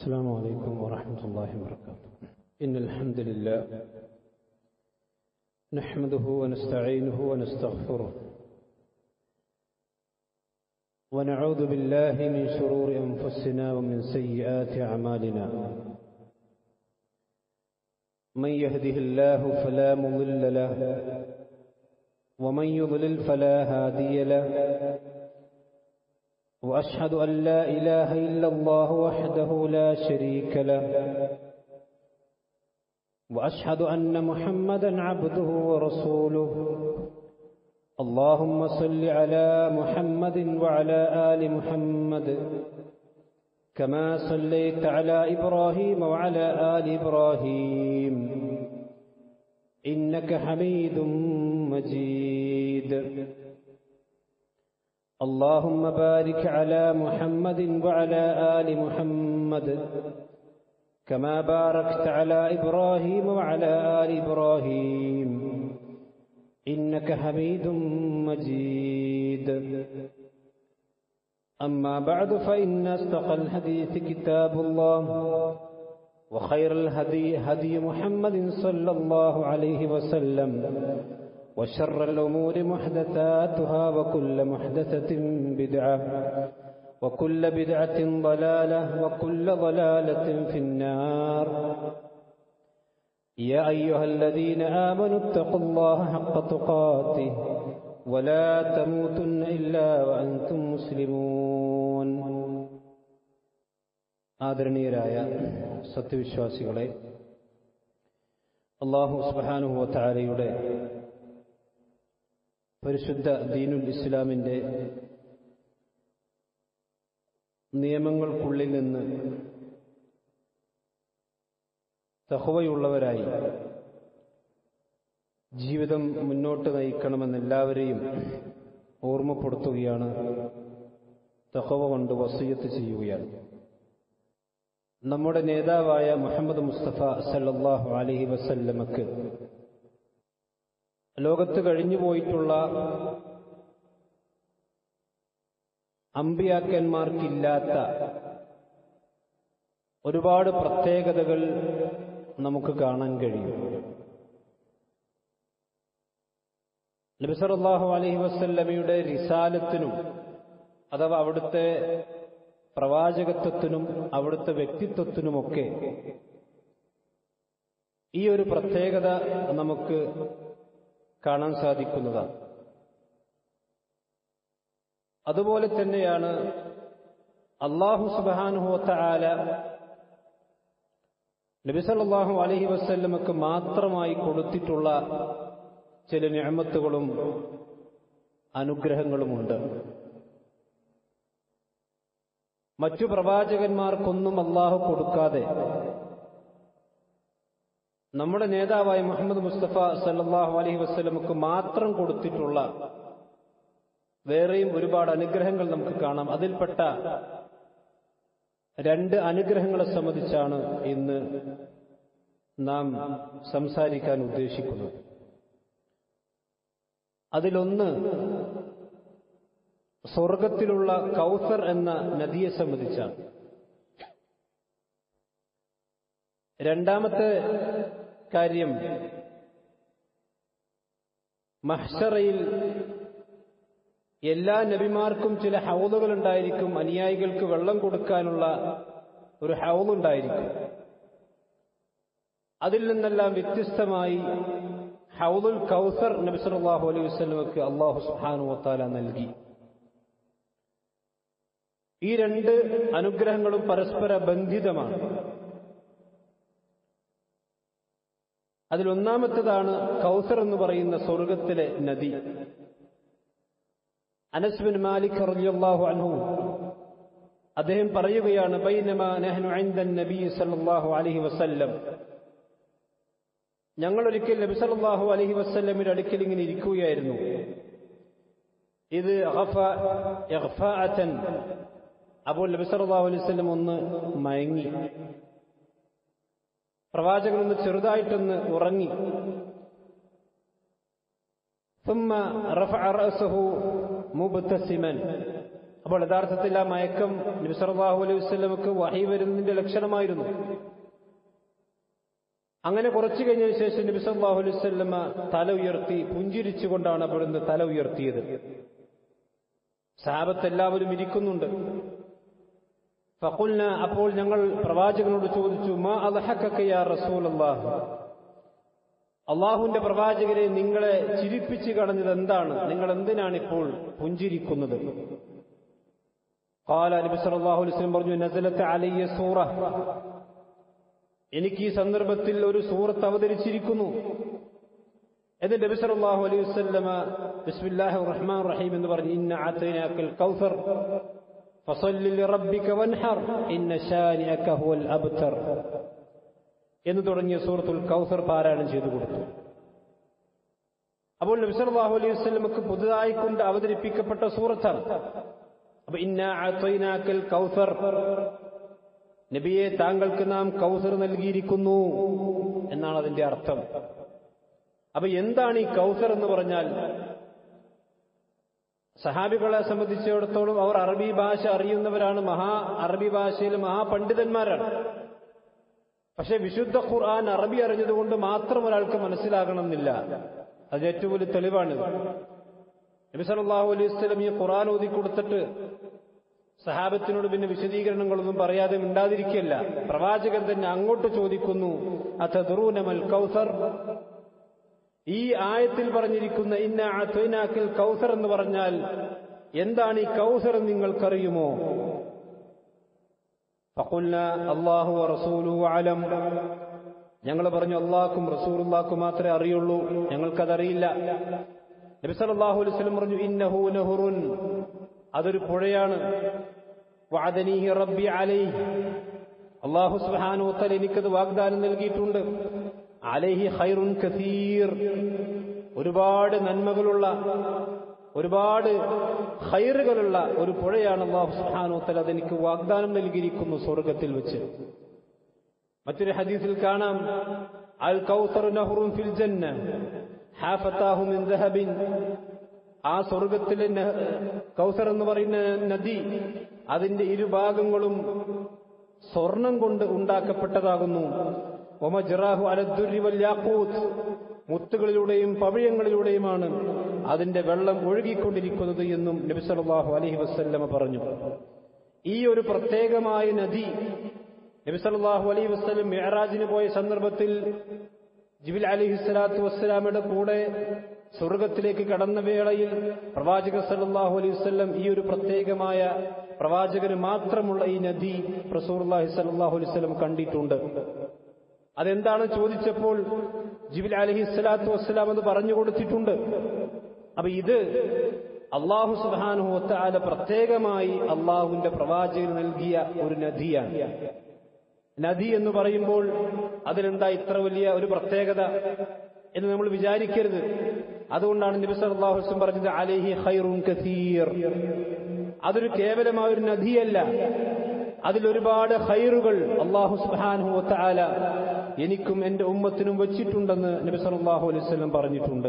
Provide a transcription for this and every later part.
السلام عليكم ورحمة الله وبركاته إن الحمد لله نحمده ونستعينه ونستغفره ونعوذ بالله من شرور أنفسنا ومن سيئات أعمالنا من يهده الله فلا مضل له ومن يضلل فلا هادي له واشهد ان لا اله الا الله وحده لا شريك له واشهد ان محمدا عبده ورسوله اللهم صل على محمد وعلى ال محمد كما صليت على ابراهيم وعلى ال ابراهيم انك حميد مجيد اللهم بارك على محمد وعلى آل محمد كما باركت على إبراهيم وعلى آل إبراهيم إنك حميد مجيد أما بعد فإن أصدق الحديث كتاب الله وخير الهدي هدي محمد صلى الله عليه وسلم وشر الأمور محدثاتها وكل محدثة بدعة وكل بدعة ضلالة وكل ضلالة في النار يا أيها الذين آمنوا اتقوا الله حق تقاته ولا تموتن إلا وأنتم مسلمون ആദരണീയരായ സത്യവിശ്വാസികളെ അള്ളാഹു സുബാനുഹുവത്താരയുടെ പരിശുദ്ധ ദീനുൽ ഇസ്ലാമിൻ്റെ നിയമങ്ങൾക്കുള്ളിൽ നിന്ന് തഹവയുള്ളവരായി ജീവിതം മുന്നോട്ട് നയിക്കണമെന്ന് എല്ലാവരെയും ഓർമ്മപ്പെടുത്തുകയാണ് തഹവ കൊണ്ട് വസീയത്ത് ചെയ്യുകയാണ് നമ്മുടെ നേതാവായ മുഹമ്മദ് മുസ്തഫ സല്ലാഹു അലഹി വസല്ലമക്ക് ലോകത്ത് കഴിഞ്ഞുപോയിട്ടുള്ള അമ്പിയാക്കന്മാർക്കില്ലാത്ത ഒരുപാട് പ്രത്യേകതകൾ നമുക്ക് കാണാൻ കഴിയും നബിസറല്ലാഹു അലഹി വസ്ല്ലമയുടെ റിസാലത്തിനും അഥവാ അവിടുത്തെ പ്രവാചകത്വത്തിനും അവിടുത്തെ വ്യക്തിത്വത്തിനുമൊക്കെ ഈ ഒരു പ്രത്യേകത നമുക്ക് കാണാൻ സാധിക്കുന്നതാണ് അതുപോലെ തന്നെയാണ് അള്ളാഹു സുബാനുഹോത്ത ആല നബിസല്ലാഹു അലഹി വസ്ല്ലമക്ക് മാത്രമായി കൊടുത്തിട്ടുള്ള ചില ഞാമത്തുകളും അനുഗ്രഹങ്ങളുമുണ്ട് മറ്റു പ്രവാചകന്മാർക്കൊന്നും അള്ളാഹു കൊടുക്കാതെ നമ്മുടെ നേതാവായ മുഹമ്മദ് മുസ്തഫ സല്ലാഹു അലഹി വസ്ലമുക്ക് മാത്രം കൊടുത്തിട്ടുള്ള വേറെയും ഒരുപാട് അനുഗ്രഹങ്ങൾ നമുക്ക് കാണാം അതിൽപ്പെട്ട രണ്ട് അനുഗ്രഹങ്ങളെ സംബന്ധിച്ചാണ് ഇന്ന് നാം സംസാരിക്കാൻ ഉദ്ദേശിക്കുന്നത് അതിലൊന്ന് സ്വർഗത്തിലുള്ള കൗസർ എന്ന നദിയെ സംബന്ധിച്ചാണ് രണ്ടാമത്തെ കാര്യം മഹ്ഷറയിൽ എല്ലാ നബിമാർക്കും ചില ഹൗലുകൾ ഉണ്ടായിരിക്കും അനുയായികൾക്ക് വെള്ളം കൊടുക്കാനുള്ള ഒരു ഹൗലുണ്ടായിരിക്കും അതിൽ നിന്നെല്ലാം വ്യത്യസ്തമായി ഹൗലുൽ കൗസർ നബി സല്ലല്ലാഹു അലൈഹി വസല്ലമക്ക് അള്ളാഹു സുബ്ഹാനഹു വതആല നൽകി ഈ രണ്ട് അനുഗ്രഹങ്ങളും പരസ്പര ബന്ധിതമാണ് അതിലൊന്നാമത്തേതാണ് കൗസർ എന്ന് പറയുന്ന സ്വർഗത്തിലെ നദി അനസ്ബിൻ മാലിക് റളിയല്ലാഹു അൻഹു അദ്ദേഹം പറയുകയാണ് ബൈനമാ നഹ്നു ഇൻദൻ നബി സല്ലല്ലാഹു അലൈഹി വസല്ലം ഞങ്ങൾ ഒരിക്കൽ നബി സല്ലല്ലാഹു അലൈഹി വസല്ലമിന്റെ അടുക്കൽ ഇങ്ങനെ ഇരിക്കുകയായിരുന്നു ഇത് അപ്പോൾ നബി സല്ലല്ലാഹു അലൈഹി വസല്ലം ഒന്ന് മയങ്ങി പ്രവാചകൻ ഒന്ന് ചെറുതായിട്ടൊന്ന് ഉറങ്ങി ثم رفع رأسه مبتسما അപ്പോൾ യഥാർത്ഥത്തിൽ ആ മയക്കം നബിസറാഹു അലൈഹി വസ്ലമക്ക് വഹി വരുന്നതിന്റെ ലക്ഷണമായിരുന്നു അങ്ങനെ കുറച്ചു കഴിഞ്ഞതിന് ശേഷം നബി സല്ലല്ലാഹു അലൈഹി വസല്ലമ തല ഉയർത്തി പുഞ്ചിരിച്ചുകൊണ്ടാണ് അവിടുന്ന് തല ഉയർത്തിയത് സാബത്ത് എല്ലാവരും ഇരിക്കുന്നുണ്ട് ഫഖുൽന അപ്പോൾ ഞങ്ങൾ പ്രവാചകനോട് ചോദിച്ചു മാ അദ്ഹക്കക യാ റസൂലല്ലാഹ് അള്ളാഹുവിന്റെ പ്രവാചകരെ നിങ്ങളെ ചിരിപ്പിച്ചു കളഞ്ഞത് എന്താണ് നിങ്ങൾ എന്തിനാണ് ഇപ്പോൾ പുഞ്ചിരിക്കുന്നത് قال നബി സല്ലല്ലാഹു അലൈഹി വസല്ലം പറഞ്ഞു നസലത്ത് അലയ്യ സൂറ എനിക്ക് ഈ സന്ദർഭത്തിൽ ഒരു സൂറത്ത് അവതരിച്ചിരിക്കുന്നു എന്നിട്ട് നബി സല്ലല്ലാഹു അലൈഹി വസല്ലമ ബിസ്മില്ലാഹിർ റഹ്മാൻ റഹീം എന്ന് പറഞ്ഞു ഇന്ന ആതൈനാക്കൽ കൗസർ ഫസല്ലി ലിറബ്ബിക വൻഹർ ഇന്ന ശാനിഅക ഹുവൽ അബ്തർ എന്ന് തുടങ്ങിയ സൂറത്തുൽ കൗസർ പാരായണം ചെയ്തു കൊടുത്തു അപ്പോൾ നബി സല്ലല്ലാഹു അലൈഹി വസല്ലമക്ക് പുതുതായി കൊണ്ട് അവതരിപ്പിക്കപ്പെട്ട സൂറത്താണ് അപ്പൊ ഇന്ന ആതൈനാക്കൽ കൗസർ നബിയെ താങ്കൾക്ക് നാം കൗസർ നൽകിയിരിക്കുന്നു എന്നാണ് അതിന്റെ അർത്ഥം അപ്പൊ എന്താണ് ഈ കൗസർ എന്ന് പറഞ്ഞാൽ സഹാബികളെ സംബന്ധിച്ചിടത്തോളം അവർ അറബി ഭാഷ അറിയുന്നവരാണ് മഹാ അറബി ഭാഷയിൽ മഹാപണ്ഡിതന്മാരാണ് പക്ഷെ വിശുദ്ധ ഖുർആൻ അറബി അറിഞ്ഞതുകൊണ്ട് മാത്രം ഒരാൾക്ക് മനസ്സിലാകണമെന്നില്ല അത് ഏറ്റവും വലിയ തെളിവാണ് നബി സല്ലല്ലാഹു അലൈഹി വസല്ലം ഈ ഖുർആൻ ഓതി കൊടുത്തിട്ട് സഹാബത്തിനോട് പിന്നെ വിശദീകരണങ്ങളൊന്നും പറയാതെ മിണ്ടാതിരിക്കുകയല്ല പ്രവാചകൻ തന്നെ അങ്ങോട്ട് ചോദിക്കുന്നു അഥദറൂനമൽ കൗസർ ഈ ആയത്തിൽ പറഞ്ഞിരിക്കുന്ന ഇന്ന അത്വനാക്കിൽ കൗസർ എന്ന് പറഞ്ഞാൽ എന്താണ് ഈ കൗസർ നിങ്ങൾക്കറിയുമോ അള്ളാഹു റസൂലു അലം ഞങ്ങൾ പറഞ്ഞു അള്ളാഹ്ക്കും റസൂലുള്ളാഹ്ക്കും മാത്രമേ അറിയുള്ളൂ ഞങ്ങൾക്കതറിയില്ല നബി സല്ലല്ലാഹു അലൈഹി വസല്ലം പറഞ്ഞു ഇന്നഹു നഹുറുൻ അതൊരു പുഴയാണ് വഅദനീഹി റബ്ബി അലൈഹി അള്ളാഹു സുബ്ഹാനഹു വതആല എനിക്കത് വാഗ്ദാനം നൽകിയിട്ടുണ്ട് അലൈഹി ഖൈറുൻ കസീർ ഒരുപാട് നന്മകളുള്ള ഒരുപാട് ഖൈറുകളുള്ള ഒരു പുഴയാണ് അള്ളാഹു സുബ്ഹാനഹു വതആല അതെനിക്ക് വാഗ്ദാനം നൽകിയിരിക്കുന്നു സ്വർഗത്തിൽ വെച്ച് മറ്റൊരു ഹദീസിൽ കാണാം അൽ കൗസർ നഹ്റുൻ ഫിൽ ജന്ന ഹാഫത്താഹു മിൻ ദഹബിൻ ആ സ്വർഗത്തിലെ കൗസർ എന്ന് പറയുന്ന നദി അതിന്റെ ഇരുഭാഗങ്ങളും സ്വർണം കൊണ്ട് ഉണ്ടാക്കപ്പെട്ടതാകുന്നു ഒമജറാഹു അലദ്ദുരി വല്യാക്കൂത്ത് മുത്തുകളിലൂടെയും പവിഴങ്ങളിലൂടെയുമാണ് അതിന്റെ വെള്ളം ഒഴുകിക്കൊണ്ടിരിക്കുന്നത് എന്നും നബി സല്ലല്ലാഹു അലൈഹി വസല്ലമ പറഞ്ഞു ഈ ഒരു പ്രത്യേകമായ നദി നബി സല്ലല്ലാഹു അലൈഹി വസല്ലം മിഅറാജിന് പോയ സന്ദർഭത്തിൽ ജിബിൽ അലിഹി സ്വലാത്തു വസ്സലാമയുടെ കൂടെ സ്വർഗത്തിലേക്ക് കടന്ന വേളയിൽ പ്രവാചക സല്ലല്ലാഹു അലൈഹി വസല്ലം ഈ ഒരു പ്രത്യേകമായ പ്രവാചകന് മാത്രമുള്ള ഈ നദി റസൂർല്ലാഹി സല്ലല്ലാഹു അലൈഹി വസല്ലം കണ്ടിട്ടുണ്ട് അതെന്താണ് ചോദിച്ചപ്പോൾ ജിബിൽ അലഹി സ്വലാത്തു വസ്സലാം എന്ന് പറഞ്ഞു കൊടുത്തിട്ടുണ്ട് അപ്പൊ ഇത് അള്ളാഹു സുബാനു ഒത്താല പ്രത്യേകമായി അള്ളാഹുവിന്റെ പ്രവാചകന് നൽകിയ ഒരു നദിയാണ് നദി എന്ന് പറയുമ്പോൾ അതിലെന്താ ഇത്ര വലിയ ഒരു പ്രത്യേകത എന്ന് നമ്മൾ വിചാരിക്കരുത് അതുകൊണ്ടാണ് നബി സല്ലല്ലാഹു അലൈഹി വസല്ലം പറഞ്ഞത് അലൈഹി ഖൈറുൻ കസീർ അതൊരു കേവലമായ ഒരു നദിയല്ല അതിലൊരുപാട് ഖൈറുകൾ അള്ളാഹു സുബ്ഹാനഹു വതആല എനിക്കും എന്റെ ഉമ്മത്തിനും വെച്ചിട്ടുണ്ടെന്ന് നബി സല്ലല്ലാഹു അലൈഹി വസല്ലം പറഞ്ഞിട്ടുണ്ട്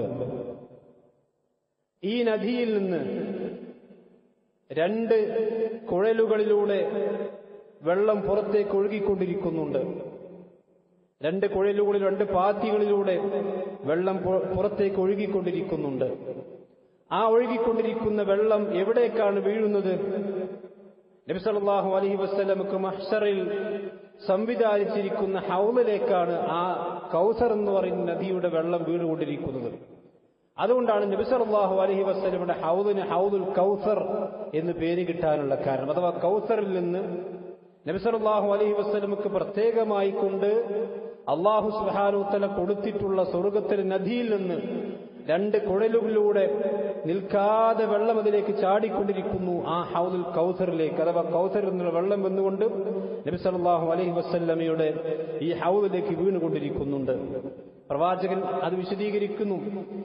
ഈ നദിയിൽ നിന്ന് രണ്ട് കുഴലുകളിലൂടെ വെള്ളം പുറത്തേക്ക് ഒഴുകിക്കൊണ്ടിരിക്കുന്നുണ്ട് രണ്ട് കുഴലുകളിൽ രണ്ട് പാത്തികളിലൂടെ വെള്ളം പുറത്തേക്ക് ഒഴുകിക്കൊണ്ടിരിക്കുന്നുണ്ട് ആ ഒഴുകിക്കൊണ്ടിരിക്കുന്ന വെള്ളം എവിടേക്കാണ് വീഴുന്നത് നബിസല്ലാഹു അലഹി വസ്ലമക്ക് മഹ്ഷറിൽ സംവിധാനിച്ചിരിക്കുന്ന ഹൗലിലേക്കാണ് ആ കൗസർ എന്ന് പറയുന്ന നദിയുടെ വെള്ളം വീണുകൊണ്ടിരിക്കുന്നത് അതുകൊണ്ടാണ് നബിസല്ലാഹു അലഹി വസ്ലമിയുടെ ഹൗദിന് ഹൗദുൽ കൗസർ എന്ന് പേര് കിട്ടാനുള്ള കാരണം അഥവാ കൗസറിൽ നിന്ന് നബിസല്ലാഹു അലഹി വസ്ലമക്ക് പ്രത്യേകമായി കൊണ്ട് അള്ളാഹു സുഹാനുത്തല കൊടുത്തിട്ടുള്ള സ്വർഗത്തിലെ നദിയിൽ നിന്ന് രണ്ട് കുഴലുകളിലൂടെ നിൽക്കാതെ വെള്ളം അതിലേക്ക് ചാടിക്കൊണ്ടിരിക്കുന്നു ആ ഹൗദുൽ കൗസറിലേക്ക് അഥവാ കൗസറിൽ നിന്നുള്ള വെള്ളം വന്നുകൊണ്ട് നബി സല്ലല്ലാഹു അലൈഹി വസല്ലമയുടെ ഈ ഹൗദിലേക്ക് വീണുകൊണ്ടിരിക്കുന്നുണ്ട് പ്രവാചകൻ അത് വിശദീകരിക്കുന്നു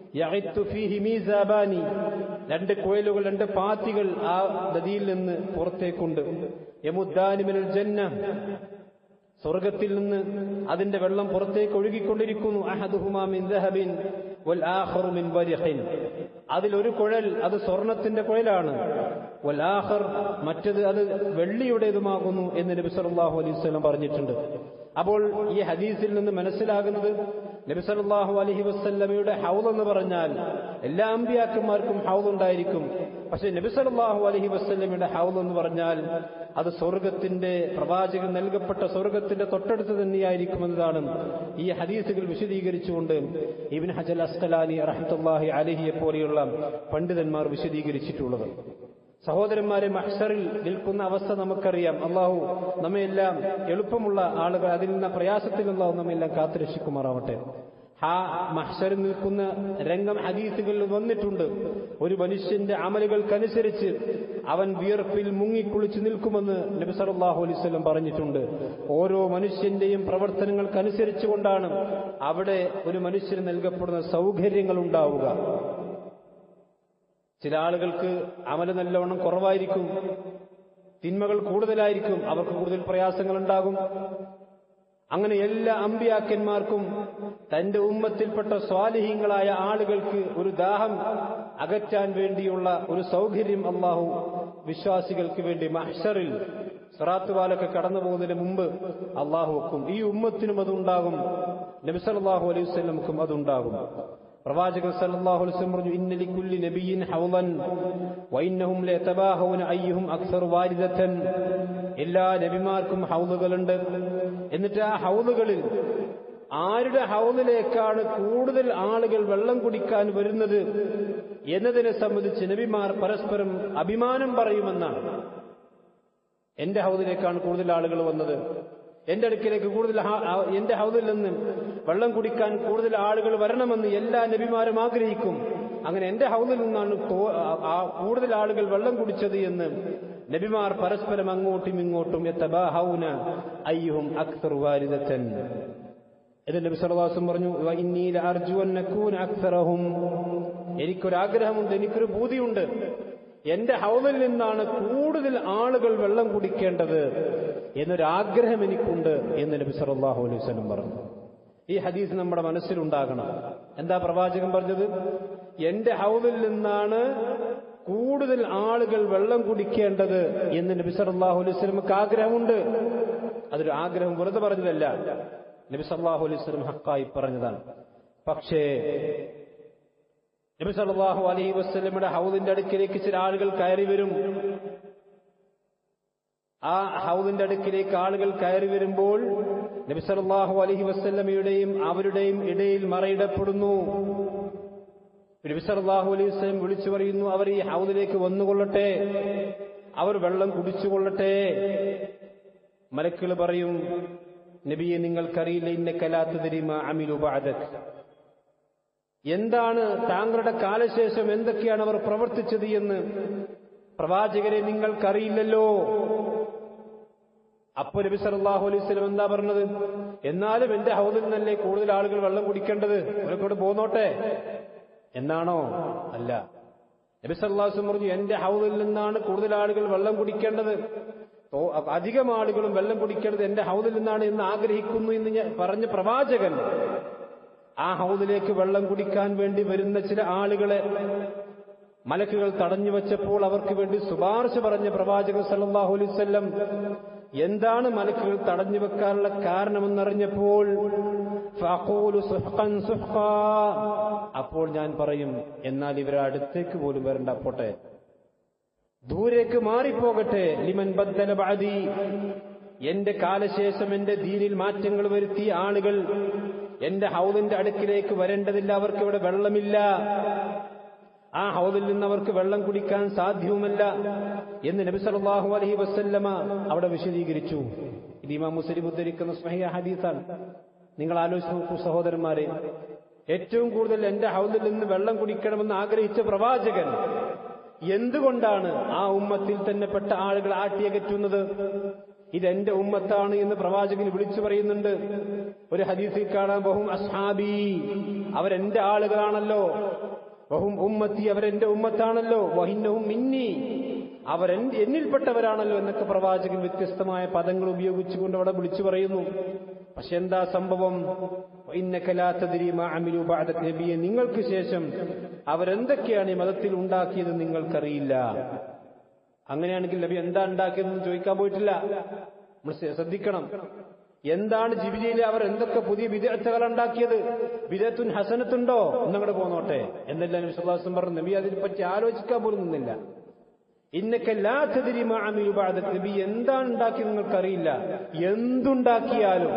രണ്ട് കുഴലുകൾ രണ്ട് പാത്തികൾ ആ നദിയിൽ നിന്ന് പുറത്തേക്കുണ്ട് യമുദ്ദാനിമിനൽ ജന്ന സ്വർഗത്തിൽ നിന്ന് അതിന്റെ വെള്ളം പുറത്തേക്ക് ഒഴുകിക്കൊണ്ടിരിക്കുന്നു അഹദുഹുമാമിൻ ദഹബിൻ വൽ ആഖറു മിൻ വരിഖിൻ അതിലൊരു കുഴൽ അത് സ്വർണത്തിന്റെ കുഴലാണ് വൽ ആഖർ മറ്റത് അത് വെള്ളിയുടേതുമാകുന്നു എന്ന് നബി സല്ലല്ലാഹു അലൈഹി വസല്ലം പറഞ്ഞിട്ടുണ്ട് അപ്പോൾ ഈ ഹദീസിൽ നിന്ന് മനസ്സിലാകുന്നത് നബി സല്ലല്ലാഹു അലൈഹി വസല്ലമയുടെ ഹൗദ് എന്ന് പറഞ്ഞാൽ എല്ലാ അമ്പിയാക്കന്മാർക്കും ഹൗദ് ഉണ്ടായിരിക്കും പക്ഷെ നബി സല്ലല്ലാഹു അലൈഹി വസല്ലമയുടെ ഹൗദ് എന്ന് പറഞ്ഞാൽ അത് സ്വർഗത്തിന്റെ പ്രവാചകൻ നൽകപ്പെട്ട സ്വർഗത്തിന്റെ തൊട്ടടുത്ത് തന്നെയായിരിക്കും എന്നതാണ് ഈ ഹദീസുകൾ വിശദീകരിച്ചുകൊണ്ട് ഇബിൻ ഹജൽ അസ്കലാനി റഹ്മത്തുള്ളാഹി അലഹിയെ പോലെയുള്ള പണ്ഡിതന്മാർ വിശദീകരിച്ചിട്ടുള്ളത് സഹോദരന്മാരെ മഹ്സറിൽ നിൽക്കുന്ന അവസ്ഥ നമുക്കറിയാം അള്ളാഹു നമ്മയെല്ലാം എളുപ്പമുള്ള ആളുകൾ അതിൽ നിന്ന് പ്രയാസത്തിൽ അള്ളാഹു നമ്മയെല്ലാം കാത്തുരക്ഷിക്കുമാറാവട്ടെ ആ മഹ്സറിൽ നിൽക്കുന്ന രംഗം ഹദീസുകളിൽ വന്നിട്ടുണ്ട് ഒരു മനുഷ്യന്റെ അമലുകൾക്കനുസരിച്ച് അവൻ വിയർപ്പിൽ മുങ്ങിക്കുളിച്ച് നിൽക്കുമെന്ന് നബി സല്ലല്ലാഹു അലൈഹി വസല്ലം പറഞ്ഞിട്ടുണ്ട് ഓരോ മനുഷ്യന്റെയും പ്രവർത്തനങ്ങൾക്കനുസരിച്ചുകൊണ്ടാണ് അവിടെ ഒരു മനുഷ്യന് നൽകപ്പെടുന്ന സൗകര്യങ്ങൾ ഉണ്ടാവുക ചില ആളുകൾക്ക് അമല് നല്ലവണ്ണം കുറവായിരിക്കും തിന്മകൾ കൂടുതലായിരിക്കും അവർക്ക് കൂടുതൽ പ്രയാസങ്ങൾ ഉണ്ടാകും അങ്ങനെ എല്ലാ അമ്പിയാക്കന്മാർക്കും തന്റെ ഉമ്മത്തിൽപ്പെട്ട സ്വാലിഹീങ്ങളായ ആളുകൾക്ക് ഒരു ദാഹം അകറ്റാൻ വേണ്ടിയുള്ള ഒരു സൗകര്യം അള്ളാഹു വിശ്വാസികൾക്ക് വേണ്ടി മഹ്ഷറിൽ സറാത്തുവാലൊക്കെ കടന്നു പോകുന്നതിന് മുമ്പ് അള്ളാഹു വെക്കും ഈ ഉമ്മത്തിനും അതുണ്ടാകും നബിസല്ലാഹു അലൈഹി വസ്ലമുക്കും അതുണ്ടാകും പ്രവാചകൻ സല്ലല്ലാഹു അലൈഹി വസല്ലം പറഞ്ഞു ഇന്ന ലികുല്ലി നബിയിൻ ഹൗളൻ വഇന്നഹും ലയതബാഹൂന അയ്യുഹും അക്സർ വാരിദതൻ എല്ലാ നബിമാർക്കും ഹൗലുകളുണ്ട് എന്നിട്ട് ആ ഹൗലുകളിൽ ആരുടെ ഹൗലിലേക്കാണ് കൂടുതൽ ആളുകൾ വെള്ളം കുടിക്കാൻ വരുന്നത് എന്നതിനെ സംബന്ധിച്ച് നബിമാർ പരസ്പരം അഭിമാനം പറയുമെന്നാണ് എന്റെ ഹൗദിലേക്കാണ് കൂടുതൽ ആളുകൾ വന്നത് എന്റെ അടുക്കിലേക്ക് കൂടുതൽ എന്റെ ഹൗദിൽ നിന്ന് വെള്ളം കുടിക്കാൻ കൂടുതൽ ആളുകൾ വരണമെന്ന് എല്ലാ നബിമാരും ആഗ്രഹിക്കും അങ്ങനെ എന്റെ ഹൗദിൽ നിന്നാണ് കൂടുതൽ ആളുകൾ വെള്ളം കുടിച്ചത് എന്ന് നബിമാർ പരസ്പരം അങ്ങോട്ടും ഇങ്ങോട്ടും എത്തബാഹൗന അയ്യുഹും അക്സർ വാരിദത്തൻ ഇത് നബി സർവാസം പറഞ്ഞു ഇന്നീല അർജുവന്നക്കൂൻ അക്സറഹും എനിക്കൊരാഗ്രഹമുണ്ട് എനിക്കൊരു ഭൂതിയുണ്ട് എന്റെ ഹൗദിൽ നിന്നാണ് കൂടുതൽ ആളുകൾ വെള്ളം കുടിക്കേണ്ടത് എന്നൊരാഗ്രഹം എനിക്കുണ്ട് എന്ന് നബി സല്ലല്ലാഹു അലൈഹി വസല്ലം പറഞ്ഞു ഈ ഹദീസ് നമ്മുടെ മനസ്സിലുണ്ടാകണം എന്താ പ്രവാചകൻ പറഞ്ഞത് എന്റെ ഹൗദിൽ നിന്നാണ് കൂടുതൽ ആളുകൾ വെള്ളം കുടിക്കേണ്ടത് എന്ന് നബി സല്ലല്ലാഹു അലൈഹി വസല്ലമക്ക് ആഗ്രഹമുണ്ട് അതൊരു ആഗ്രഹം വെറുതെ പറഞ്ഞതല്ല നബി സല്ലല്ലാഹു അലൈഹി വസല്ലം ഹക്കായി പറഞ്ഞതാണ് പക്ഷേ നബി സല്ലല്ലാഹു അലൈഹി വസല്ലമയുടെ ഹൗദിന്റെ അടുക്കിലേക്ക് ചില ആളുകൾ കയറി വരും ആ ഹൗദിന്റെ അടുക്കിലേക്ക് ആളുകൾ കയറി വരുമ്പോൾ നബി സല്ലല്ലാഹു അലൈഹി വസല്ലമയുടെയും അവരുടെയും ഇടയിൽ മറയിടപ്പെടുന്നു നബി സല്ലല്ലാഹു അലൈഹി വസല്ലം വിളിച്ചു പറയുന്നു അവർ ഈ ഹൗദിലേക്ക് വന്നുകൊള്ളട്ടെ അവർ വെള്ളം കുടിച്ചുകൊള്ളട്ടെ മലക്കുകൾ പറയും നബിയെ നിങ്ങൾക്കറിയില്ല ഇന്ന കലാത്ത തിരിമ അമിലു ബാദക് എന്താണ് താങ്കളുടെ കാലശേഷം എന്തൊക്കെയാണ് അവർ പ്രവർത്തിച്ചത് എന്ന് പ്രവാചകരെ നിങ്ങൾക്കറിയില്ലല്ലോ അപ്പൊ നബി സല്ലല്ലാഹു അലൈഹി വസല്ലം എന്താ പറഞ്ഞത് എന്നാലും എന്റെ ഹൗദിൽ നിന്നല്ലേ കൂടുതൽ ആളുകൾ വെള്ളം കുടിക്കേണ്ടത് അവരൊക്കെ പോന്നോട്ടെ എന്നാണോ അല്ല നബി സല്ലല്ലാഹു അലൈഹി പറഞ്ഞു എന്റെ ഹൗദിൽ നിന്നാണ് കൂടുതൽ ആളുകൾ വെള്ളം കുടിക്കേണ്ടത് അധികം ആളുകളും വെള്ളം കുടിക്കേണ്ടത് എന്റെ ഹൗദിൽ നിന്നാണ് എന്ന് ആഗ്രഹിക്കുന്നു എന്ന് ഞാൻ പറഞ്ഞ പ്രവാചകൻ ആ ഹൗദിലേക്ക് വെള്ളം കുടിക്കാൻ വേണ്ടി വരുന്ന ചില ആളുകളെ മലക്കുകൾ തടഞ്ഞു വെച്ചപ്പോൾ അവർക്ക് വേണ്ടി ശുപാർശ പറഞ്ഞ പ്രവാചകൻ സല്ലല്ലാഹു അലൈഹി വസല്ലം എന്താണ് മലക്കുകൾ തടഞ്ഞു വെക്കാനുള്ള കാരണമെന്നറിഞ്ഞപ്പോൾ അപ്പോൾ ഞാൻ പറയും എന്നാൽ ഇവരെ അടുത്തേക്ക് പോലും വരണ്ട പോട്ടെ ദൂരേക്ക് മാറിപ്പോകട്ടെ ലിമൻ ബദ്ദല ബാദി എന്റെ കാലശേഷം എന്റെ ദീനിൽ മാറ്റങ്ങൾ വരുത്തിയ ആളുകൾ എന്റെ ഹൗദിന്റെ അടുക്കിലേക്ക് വരേണ്ടതില്ല അവർക്ക് ഇവിടെ വെള്ളമില്ല ആ ഹൗദിൽ നിന്ന് അവർക്ക് വെള്ളം കുടിക്കാൻ സാധ്യവുമല്ല എന്ന് നബി സല്ലല്ലാഹു അലൈഹി വസല്ലമ അവിടെ വിശദീകരിച്ചു ഇത് ഇമാം മുസ്ലിം ഉദ്ധരിക്കുന്ന സ്നേഹ ഹദീസാണ് നിങ്ങൾ ആലോചിച്ച് നോക്കൂ സഹോദരന്മാരെ ഏറ്റവും കൂടുതൽ എന്റെ ഹൗദിൽ നിന്ന് വെള്ളം കുടിക്കണമെന്ന് ആഗ്രഹിച്ച പ്രവാചകൻ എന്തുകൊണ്ടാണ് ആ ഉമ്മത്തിൽ തന്നെ പെട്ട ആളുകൾ ആട്ടിയകറ്റുന്നത് ഇതെന്റെ ഉമ്മത്താണ് എന്ന് പ്രവാചകൻ വിളിച്ചു പറയുന്നുണ്ട് ഒരു ഹദീസിൽ കാണാൻ ബഹും അസ്ഹാബി അവരെന്റെ ആളുകളാണല്ലോ ബഹും ഉമ്മത്തി അവരെന്റെ ഉമ്മത്താണല്ലോ വഹിന്നവും മിന്നി അവരെ എന്നിൽപ്പെട്ടവരാണല്ലോ എന്നൊക്കെ പ്രവാചകൻ വ്യത്യസ്തമായ പദങ്ങൾ ഉപയോഗിച്ചുകൊണ്ട് അവിടെ വിളിച്ചു പറയുന്നു പക്ഷെ എന്താ സംഭവം നബിയെ നിങ്ങൾക്ക് ശേഷം അവരെന്തൊക്കെയാണ് ഈ മതത്തിൽ ഉണ്ടാക്കിയത് നിങ്ങൾക്കറിയില്ല അങ്ങനെയാണെങ്കിൽ നബി എന്താ ഉണ്ടാക്കിയതെന്ന് ചോദിക്കാൻ പോയിട്ടില്ല നമ്മൾ ശ്രദ്ധിക്കണം എന്താണ് ജിബിലിയിൽ അവർ എന്തൊക്കെ പുതിയ വിദഗ്ധകൾ ഉണ്ടാക്കിയത് വിദഗ്ധുൻ ഹസനത്തുണ്ടോ എന്നങ്ങോട്ട് പോന്നോട്ടെ എന്നെല്ലാം വിശ്വാസം പറഞ്ഞു നബി അതിനെപ്പറ്റി ആലോചിക്കാൻ പോലും നിന്നില്ല നബി എന്താണ് ഉണ്ടാക്കി നിങ്ങൾക്കറിയില്ല എന്തുണ്ടാക്കിയാലും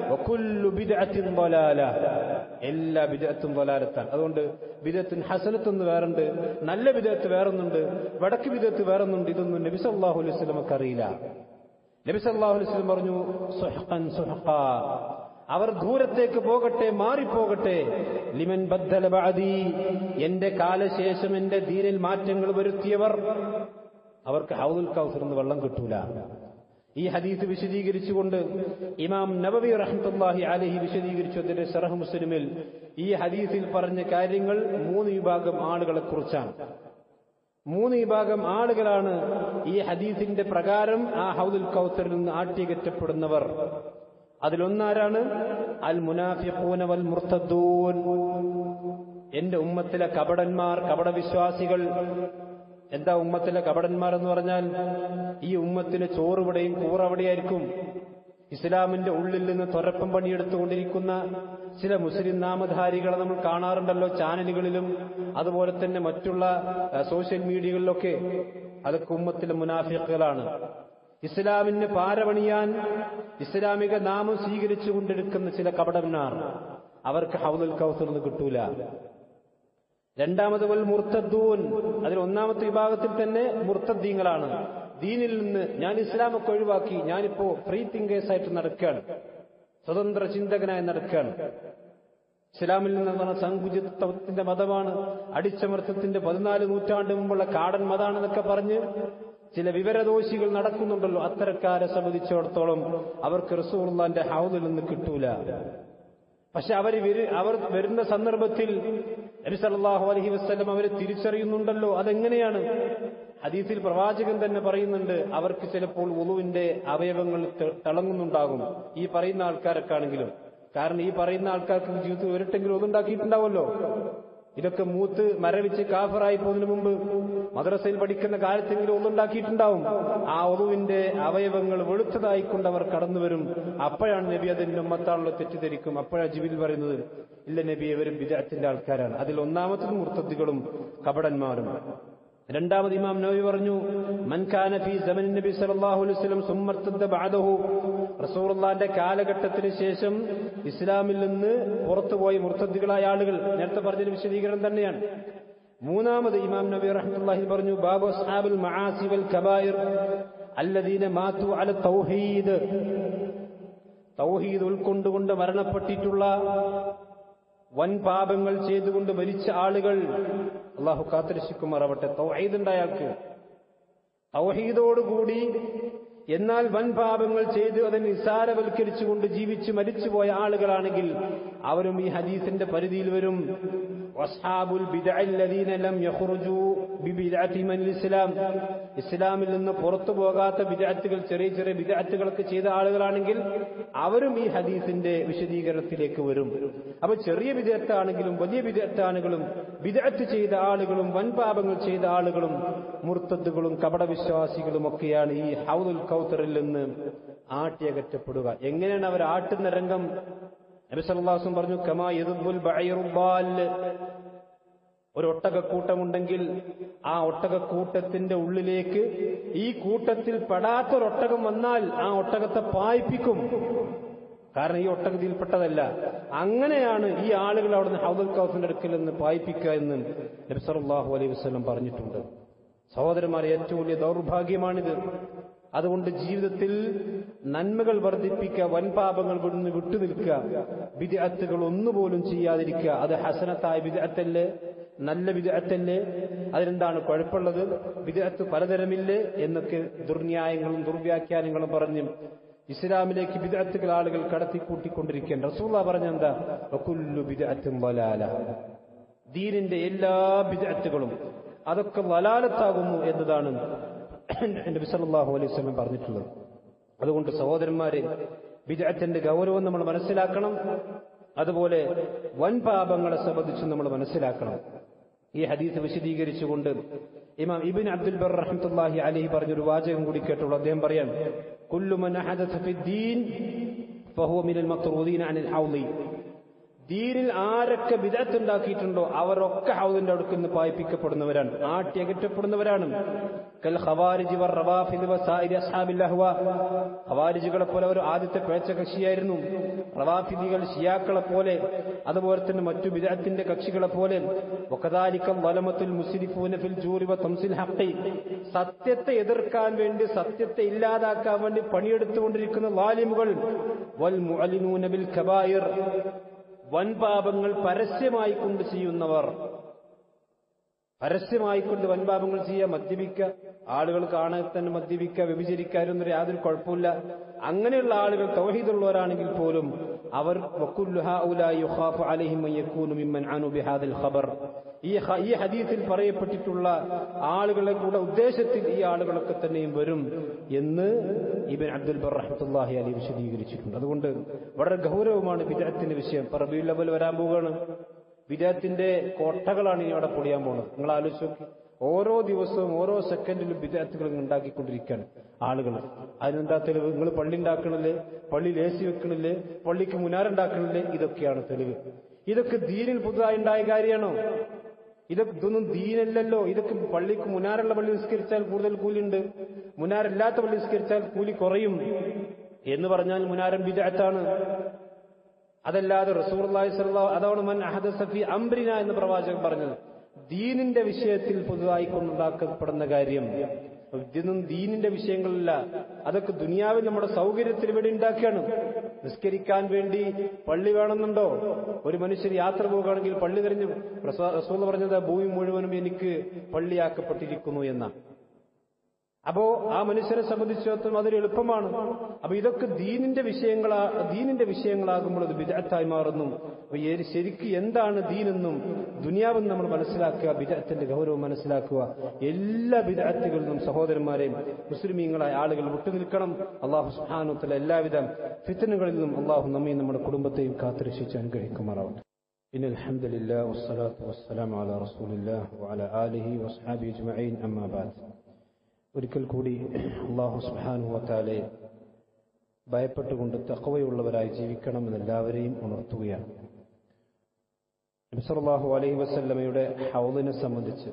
എല്ലാ വിദഗ്ധത്തും വലാലത്താണ് അതുകൊണ്ട് വിദഗ്ധത്തിന് ഹസനത്തൊന്ന് വേറുണ്ട് നല്ല വിദഗ്ധത്ത് വേറൊന്നുണ്ട് വടക്ക് വിദഗ്ധത്ത് വേറൊന്നുണ്ട് ഇതൊന്നും നബി സല്ലാഹു അലൈഹി സ്വലമക്ക് അറിയില്ല നബി സല്ലാഹു അലൈഹി സ്വലം പറഞ്ഞു സുഹഖൻ സുഹഖ അവർ ദൂരത്തേക്ക് പോകട്ടെ മാറിപ്പോകട്ടെ ലിമൻ ബദ്ദല ബഅദി എന്റെ കാലശേഷം എന്റെ ദീനിൽ മാറ്റങ്ങൾ വരുത്തിയവർ അവർക്ക് ഹൗദുൽ കൗസർ എന്ന് വെള്ളം കിട്ടൂല ഈ ഹദീസ് വിശദീകരിച്ചുകൊണ്ട് ഇമാം നബവി റഹ്മത്തുല്ലാഹി അലഹി വിശദീകരിച്ചു അതിന്റെ ഷറഹ് മുസ്ലിമിൽ ഈ ഹദീസിൽ പറഞ്ഞ കാര്യങ്ങൾ മൂന്ന് വിഭാഗം ആളുകളെ കുറിച്ചാണ് മൂന്ന് വിഭാഗം ആളുകളാണ് ഈ ഹദീസിന്റെ പ്രകാരം ആ ഹൗദുൽ കൗസറിൽ നിന്ന് ആട്ടിയകറ്റപ്പെടുന്നവർ അതിലൊന്നാരാണ് അൽ മുനാഫിഖൂന വൽ മുർത്തദ്ദൂൻ എന്റെ ഉമ്മത്തിലെ കപടന്മാർ കപടവിശ്വാസികൾ എന്താ ഉമ്മത്തിലെ കപടന്മാർ എന്ന് പറഞ്ഞാൽ ഈ ഉമ്മത്തിന് ചോറുവിടെയും കൂറവിടെയായിരിക്കും ഇസ്ലാമിന്റെ ഉള്ളിൽ നിന്ന് തൊരപ്പം പണിയെടുത്തുകൊണ്ടിരിക്കുന്ന ചില മുസ്ലിം നാമധാരികളെ നമ്മൾ കാണാറുണ്ടല്ലോ ചാനലുകളിലും അതുപോലെ തന്നെ മറ്റുള്ള സോഷ്യൽ മീഡിയകളിലൊക്കെ അതൊക്കെ ഉമ്മത്തിലെ മുനാഫിക്കുകളാണ് ഇസ്ലാമിന് പാരപണിയാൻ ഇസ്ലാമിക നാമം സ്വീകരിച്ചു കൊണ്ടിരിക്കുന്ന ചില കപടന്മാർ അവർക്ക് ഹൗദുൽ കൗസർ എന്ന് കിട്ടൂല രണ്ടാമത് വൽ മുർത്തദ്ദൂൻ അതിൽ ഒന്നാമത്തെ വിഭാഗത്തിൽ തന്നെ മുർത്തദ്ദീങ്ങളാണ് ദീനിൽ നിന്ന് ഞാൻ ഇസ്ലാമൊക്കെ ഒഴിവാക്കി ഞാനിപ്പോ ഫ്രീ തിങ്കേഴ്സ് ആയിട്ട് നടക്കുകയാണ് സ്വതന്ത്ര ചിന്തകനായി നടക്കുകയാണ് ഇസ്ലാമിൽ നിന്നുള്ള സങ്കുചിത്വത്തിന്റെ മതമാണ് അടിച്ചമർത്തത്തിന്റെ പതിനാല് നൂറ്റാണ്ട് മുമ്പുള്ള കാടൻ മതാണെന്നൊക്കെ പറഞ്ഞ് ചില വിവരദോഷികൾ നടക്കുന്നുണ്ടല്ലോ അത്തരക്കാരെ സംബന്ധിച്ചിടത്തോളം അവർക്ക് റസൂർലാന്റെ ഹൗദിൽ നിന്ന് കിട്ടൂല പക്ഷെ അവർ അവർ വരുന്ന സന്ദർഭത്തിൽ നബി സല്ലല്ലാഹു അലൈഹി വസല്ലം അവരെ തിരിച്ചറിയുന്നുണ്ടല്ലോ അതെങ്ങനെയാണ് ഹദീസിൽ പ്രവാചകൻ തന്നെ പറയുന്നുണ്ട് അവർക്ക് ചിലപ്പോൾ ഉളുവിന്റെ അവയവങ്ങൾ തിളങ്ങുന്നുണ്ടാകും ഈ പറയുന്ന ആൾക്കാരൊക്കെ ആണെങ്കിലും കാരണം ഈ പറയുന്ന ആൾക്കാർക്ക് ജീവിതത്തിൽ ഒരിട്ടെങ്കിലും ഒതുണ്ടാക്കിയിട്ടുണ്ടാവുമല്ലോ ഇതൊക്കെ മൂത്ത് മരവിച്ച് കാഫറായി പോകുന്നതിന് മുമ്പ് മദ്രസയിൽ പഠിക്കുന്ന കാലത്തെങ്കിലും ഒന്നുണ്ടാക്കിയിട്ടുണ്ടാവും ആ ഒതുവിന്റെ അവയവങ്ങൾ വെളുത്തതായിക്കൊണ്ട് അവർ കടന്നു വരും അപ്പോഴാണ് നബി അതിന്റെ ഉമ്മത്താളുള്ള തെറ്റിദ്ധരിക്കും അപ്പോഴാണ് ജിബിൽ പറയുന്നത് ഇല്ല നബി ഇവരും വിദഗ്ധത്തിന്റെ ആൾക്കാരാണ് അതിൽ ഒന്നാമത്തത് മുർത്തദ്ദികളും കപടന്മാരും രണ്ടാമത് ഇമാം നബി പറഞ്ഞു മൻകാന ഫി സമൻ നബി സല്ലല്ലാഹു അലൈഹി വസല്ലം സുമ്മർത്തദ്ദ ബഅദഹു റസൂലുള്ളാഹിന്റെ കാലഘട്ടത്തിന് ശേഷം ഇസ്ലാമിൽ നിന്ന് പുറത്തുപോയ മുർത്തദ്ദികളായ ആളുകൾ നേരത്തെ പറഞ്ഞ വിശദീകരണം തന്നെയാണ് മൂന്നാമത് ഇമാം നബി റഹ്മത്തുള്ളാഹി പറഞ്ഞു ബാബു അസ്ഹാബുൽ മആസി വൽ കബായിർ അല്ലദീന മാതു അല തൗഹീദ് തൗഹീദ് ഉൾക്കൊണ്ടുകൊണ്ട് മരണപ്പെട്ടിട്ടുള്ള വൻ പാപങ്ങൾ ചെയ്തുകൊണ്ട് മരിച്ച ആളുകൾ അള്ളാഹു കാത്തിരശിക്കുമാറാവട്ടെ തൗഹീദ് ഉണ്ട് അയാൾക്ക് തൗഹീദോടുകൂടി എന്നാൽ വൻ പാപങ്ങൾ ചെയ്ത് അതിനെ നിസ്സാരവൽക്കരിച്ചുകൊണ്ട് ജീവിച്ച് മരിച്ചുപോയ ആളുകളാണെങ്കിൽ അവരും ഈ ഹദീസിന്റെ പരിധിയിൽ വരും വസ്ഹാബുൽ ലം ഇസ്ലാം ഇസ്ലാമിൽ നിന്ന് പുറത്തു പോകാത്ത വിദഗ്ധകൾ ചെറിയ ചെറിയ വിദഗ്ധകളൊക്കെ ചെയ്ത ആളുകളാണെങ്കിൽ അവരും ഈ ഹദീസിന്റെ വിശദീകരണത്തിലേക്ക് വരും അപ്പൊ ചെറിയ വിദഗ്ധാണെങ്കിലും വലിയ വിദഗ്ധാണെങ്കിലും വിദഗ്ധ് ചെയ്ത ആളുകളും വൻപാപങ്ങൾ ചെയ്ത ആളുകളും മുർത്തദ്ദുകളും കപടവിശ്വാസികളും ഒക്കെയാണ് ഈ ഹൗദുൽ കൗത്തറിൽ നിന്ന് ആട്ടിയകറ്റപ്പെടുക എങ്ങനെയാണ് അവർ ആട്ടുന്ന രംഗം നബിസല്ലാസും പറഞ്ഞു കമാ യദുബുൽ ബഅയറുബാൽ ഒരു ഒട്ടകക്കൂട്ടമുണ്ടെങ്കിൽ ആ ഒട്ടകക്കൂട്ടത്തിന്റെ ഉള്ളിലേക്ക് ഈ കൂട്ടത്തിൽ പെടാത്തൊരൊട്ടകം വന്നാൽ ആ ഒട്ടകത്തെ പായിപ്പിക്കും കാരണം ഈ ഒട്ടകത്തിൽപ്പെട്ടതല്ല അങ്ങനെയാണ് ഈ ആളുകൾ അവിടുന്ന് ഹൗദുൽ കൗസിന്റെ അടുക്കൽ നിന്ന് പായിപ്പിക്കുക എന്ന് നബ്സല്ലാഹു അലൈഹി വസ്ലം പറഞ്ഞിട്ടുണ്ട് സഹോദരന്മാരെ ഏറ്റവും വലിയ ദൗർഭാഗ്യമാണിത് അതുകൊണ്ട് ജീവിതത്തിൽ നന്മകൾ വർദ്ധിപ്പിക്കുക വൻപാപങ്ങൾ വിടുന്ന് വിട്ടുനിൽക്കുക വിദഗ്ധകൾ ഒന്നുപോലും ചെയ്യാതിരിക്കുക അത് ഹസനത്തായ വിദഗ്ധല്ലേ നല്ല വിദഗ്ധല്ലേ അതിനെന്താണ് കുഴപ്പമുള്ളത് വിദഗ്ധ പലതരമില്ലേ എന്നൊക്കെ ദുർന്യായങ്ങളും ദുർവ്യാഖ്യാനങ്ങളും പറഞ്ഞും ഇസ്ലാമിലേക്ക് വിദഗ്ധകൾ ആളുകൾ കടത്തിക്കൂട്ടിക്കൊണ്ടിരിക്കുകയാണ് റസൂള്ള പറഞ്ഞെന്താ വകുല്ലു ബിദഅത്തും വലാല ദീനിന്റെ എല്ലാ ബിദഅത്തുകളും അതൊക്കെ വലാലത്താകുന്നു എന്നതാണ് നബി സല്ലല്ലാഹു അലൈഹി വസല്ലം പറഞ്ഞിട്ടുള്ളത് അതുകൊണ്ട് സഹോദരന്മാരെ ബിദഅത്തിന്റെ ഗൗരവം നമ്മൾ മനസ്സിലാക്കണം അതുപോലെ വൻ പാപങ്ങളെ സംബന്ധിച്ച് നമ്മൾ മനസ്സിലാക്കണം ഈ ഹദീസ് വിശദീകരിച്ചുകൊണ്ട് ഇമാം ഇബിൻ അബ്ദുൽ ബർ റഹ്മത്തുള്ളാഹി അലൈഹി പറഞ്ഞൊരു വാചകം കൂടി കേട്ടുള്ളൂ അദ്ദേഹം പറയാൻ കുല്ലു മൻ അഹദഥ ഫിദ്ദീൻ ഫഹുവ മിനൽ മത്റൂദീന അനിൽ ഹൗളി ദീനിൽ ആരൊക്കെ വിദഗ്ധ ഉണ്ടാക്കിയിട്ടുണ്ടോ അവരൊക്കെ ഹൗദിന്റെ അടുക്കിൽ നിന്ന് പായിപ്പിക്കപ്പെടുന്നവരാണ് ആട്ടി അകറ്റപ്പെടുന്നവരാണ് കൽ ഖവാരിജി വർ റവാഫിദ് വസായിരി അസ്ഹാബിൽ അഹ്വ ഖവാരിജികളെ പോലെ ഒരു ആദ്യത്തെ പേച്ച കക്ഷിയായിരുന്നു റവാഫിദികൾ ഷിയാക്കളെ പോലെ അതുപോലെ തന്നെ മറ്റു വിദഗ്ധത്തിന്റെ കക്ഷികളെ പോലെ വകദാലിക്ക വലമത്തുൽ മുസ്ലിഫൂന ഫിൽ ജൂരി വ തംസിൽ ഹഖി സത്യത്തെ എതിർക്കാൻ വേണ്ടി സത്യത്തെ ഇല്ലാതാക്കാൻ വേണ്ടി പണിയെടുത്തുകൊണ്ടിരിക്കുന്ന വാലിമുകൾ വൽ മുഅലിനൂന ബിൽ കബായിർ വൻപാപങ്ങൾ പരസ്യമായി കൊണ്ട് ചെയ്യുന്നവർ പരസ്യമായി കൊണ്ട് വൻപാപങ്ങൾ ചെയ്യുക മദ്യപിക്കുക ആളുകൾ കാണാതെ തന്നെ മദ്യപിക്കുക വ്യഭിചരിക്കാനൊന്നും യാതൊരു കുഴപ്പമില്ല അങ്ങനെയുള്ള ആളുകൾ തൗഹീദുള്ളവരാണെങ്കിൽ പോലും അവർ ഈ ഈ ഹദീസിൽ പറയപ്പെട്ടിട്ടുള്ള ആളുകളെ കൂടെ ഉദ്ദേശത്തിൽ ഈ ആളുകളൊക്കെ തന്നെയും വരും എന്ന് ഇബൻ അബ്ദുൽ ബർ റഹ്മത്തുല്ലാഹി അലി വിശദീകരിച്ചിട്ടുണ്ട് അതുകൊണ്ട് വളരെ ഗൗരവമാണ് വിദഗ്ധത്തിന്റെ വിഷയം റബിയുൽ ലെവൽ വരാൻ പോവുകയാണ് വിദഗ്ധത്തിന്റെ കോട്ടകളാണ് ഇനി അവിടെ പൊളിയാൻ പോകുന്നത് നിങ്ങൾ ആലോചിച്ച് നോക്കി ഓരോ ദിവസവും ഓരോ സെക്കൻഡിലും വിദ്യാർത്ഥികൾ ഉണ്ടാക്കിക്കൊണ്ടിരിക്കുകയാണ് ആളുകൾ അതിനെന്താ തെളിവ് നിങ്ങൾ പള്ളി ഉണ്ടാക്കണില്ലേ പള്ളിയിൽ എ സി വെക്കണില്ലേ പള്ളിക്ക് മുനാറുണ്ടാക്കണില്ലേ ഇതൊക്കെയാണ് തെളിവ് ഇതൊക്കെ ദീനിൽ പുതുതായി ഉണ്ടായ കാര്യമാണോ ഇതൊക്കെ ഇതൊന്നും ദീനല്ലല്ലോ ഇതൊക്കെ പള്ളിക്ക് മുനാറുള്ള പള്ളി നിസ്കരിച്ചാൽ കൂടുതൽ കൂലിയുണ്ട് മുനാറില്ലാത്ത പള്ളി നിസ്കരിച്ചാൽ കൂലി കുറയും എന്ന് പറഞ്ഞാൽ മുനാരം വിദഗ്ധാണ് അതല്ലാതെ റസൂർലായി സല്ലാ അതാണ് മൻ അഹദ സഫി അംബ്രിന എന്ന് പ്രവാചകൻ പറഞ്ഞത് ദീനിന്റെ വിഷയത്തിൽ പുതുതായി കൊണ്ടുണ്ടാക്കപ്പെടുന്ന കാര്യം ഇതൊന്നും ദീനിന്റെ വിഷയങ്ങളല്ല അതൊക്കെ ദുനിയാവിൽ നമ്മുടെ സൗകര്യത്തിന് വേണ്ടി ഉണ്ടാക്കുകയാണ് നിസ്കരിക്കാൻ വേണ്ടി പള്ളി വേണമെന്നുണ്ടോ ഒരു മനുഷ്യർ യാത്ര പോകുകയാണെങ്കിൽ പള്ളി തിരഞ്ഞു റസൂൽ പറഞ്ഞത് ഭൂമി മുഴുവനും എനിക്ക് പള്ളിയാക്കപ്പെട്ടിരിക്കുന്നു എന്നാണ് അപ്പോ ആ മനുഷ്യനെ സംബന്ധിച്ചിടത്തോളം അതൊരു എളുപ്പമാണ് അപ്പൊ ഇതൊക്കെ ദീനിന്റെ വിഷയങ്ങളാ ദീനിന്റെ വിഷയങ്ങളാകുമ്പോൾ അത് വിദഗ്ധായി മാറുന്നു അപ്പൊ ശരിക്ക് എന്താണ് ദീനെന്നും ദുനിയാവെന്ന് നമ്മൾ മനസ്സിലാക്കുക വിദഗ്ധത്തിന്റെ ഗൗരവം മനസ്സിലാക്കുക എല്ലാ വിദഗ്ധകളിൽ നിന്നും സഹോദരന്മാരെയും മുസ്ലിമീങ്ങളായ ആളുകൾ വിട്ടുനിൽക്കണം അള്ളാഹു സുഹാനുത്തല എല്ലാവിധ ഫിത്തനുകളിൽ നിന്നും അള്ളാഹു നമ്മയും നമ്മുടെ കുടുംബത്തെയും കാത്തുരക്ഷിച്ച് അനുഗ്രഹിക്കുമാറാവട്ടെ إن الحمد لله والصلاة والسلام على رسول الله وعلى آله وأصحابه أجمعين أما بعد ഒരിക്കൽ കൂടി അള്ളാഹു സുഹാനുവത്താലെ ഭയപ്പെട്ടുകൊണ്ട് തക്കവയുള്ളവരായി ജീവിക്കണമെന്ന് എല്ലാവരെയും ഉണർത്തുകയാണ് നബിസല്ലാഹു അലൈഹി വസല്ലമയുടെ ഹൗലിനെ സംബന്ധിച്ച്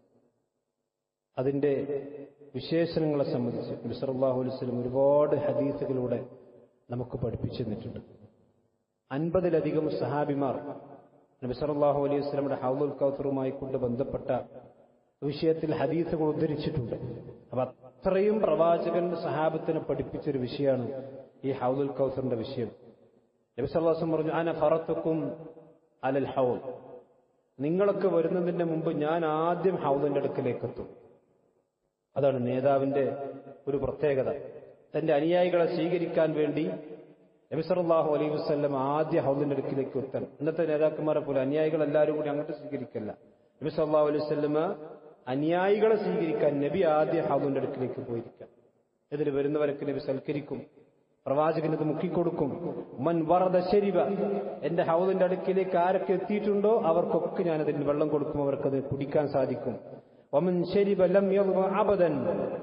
അതിന്റെ വിശേഷണങ്ങളെ സംബന്ധിച്ച് നബിസല്ലാഹു അലൈഹി വസ്ലം ഒരുപാട് ഹദീസുകളിലൂടെ നമുക്ക് പഠിപ്പിച്ചു തന്നിട്ടുണ്ട് അൻപതിലധികം സഹാബിമാർ നബിസല്ലാഹു അലൈഹി വസ്ലമിയുടെ ഹൗലുൽ കൗത്തറുമായി കൊണ്ട് ബന്ധപ്പെട്ട വിഷയത്തിൽ ഹദീസുകൾ ഉദ്ധരിച്ചിട്ടുണ്ട് അപ്പൊ അത്രയും പ്രവാചകൻ സഹാബത്തിനെ പഠിപ്പിച്ചൊരു വിഷയമാണ് ഈ ഹൗലുൽ കൗസറിന്റെ വിഷയം നബിസല്ലാസം പറഞ്ഞു അന ഫറത്തുക്കും അലൽ ഹൗൽ നിങ്ങളൊക്കെ വരുന്നതിന്റെ മുമ്പ് ഞാൻ ആദ്യം ഹൗലിന്റെ അടുക്കലേക്ക് എത്തും അതാണ് നേതാവിന്റെ ഒരു പ്രത്യേകത തന്റെ അനുയായികളെ സ്വീകരിക്കാൻ വേണ്ടി നബിസറാഹു അലൈഹി വസ്ല്ലം ആദ്യ ഹൗലിന്റെ അടുക്കിലേക്ക് എത്താൻ ഇന്നത്തെ നേതാക്കന്മാരെ പോലെ അനുയായികൾ എല്ലാവരും കൂടി അങ്ങോട്ട് സ്വീകരിക്കല്ല നബി സല്ലാഹു അലൈഹി വസ്ല്ലമ അനുയായികളെ സ്വീകരിക്കാൻ നബി ആദ്യ ഹൗദിന്റെ അടുക്കിലേക്ക് പോയിരിക്കാം ഇതിൽ വരുന്നവരൊക്കെ നബി സൽക്കരിക്കും പ്രവാചകന് ഇത് മുക്കിക്കൊടുക്കും മൻ വറദ ശരിവ എന്റെ ഹൗദിന്റെ അടുക്കിലേക്ക് ആരൊക്കെ എത്തിയിട്ടുണ്ടോ അവർക്കൊക്കെ ഞാൻ അതിന് വെള്ളം കൊടുക്കും അവർക്കത് കുടിക്കാൻ സാധിക്കും ഒമൻ ശരിബ ലം അബദൻ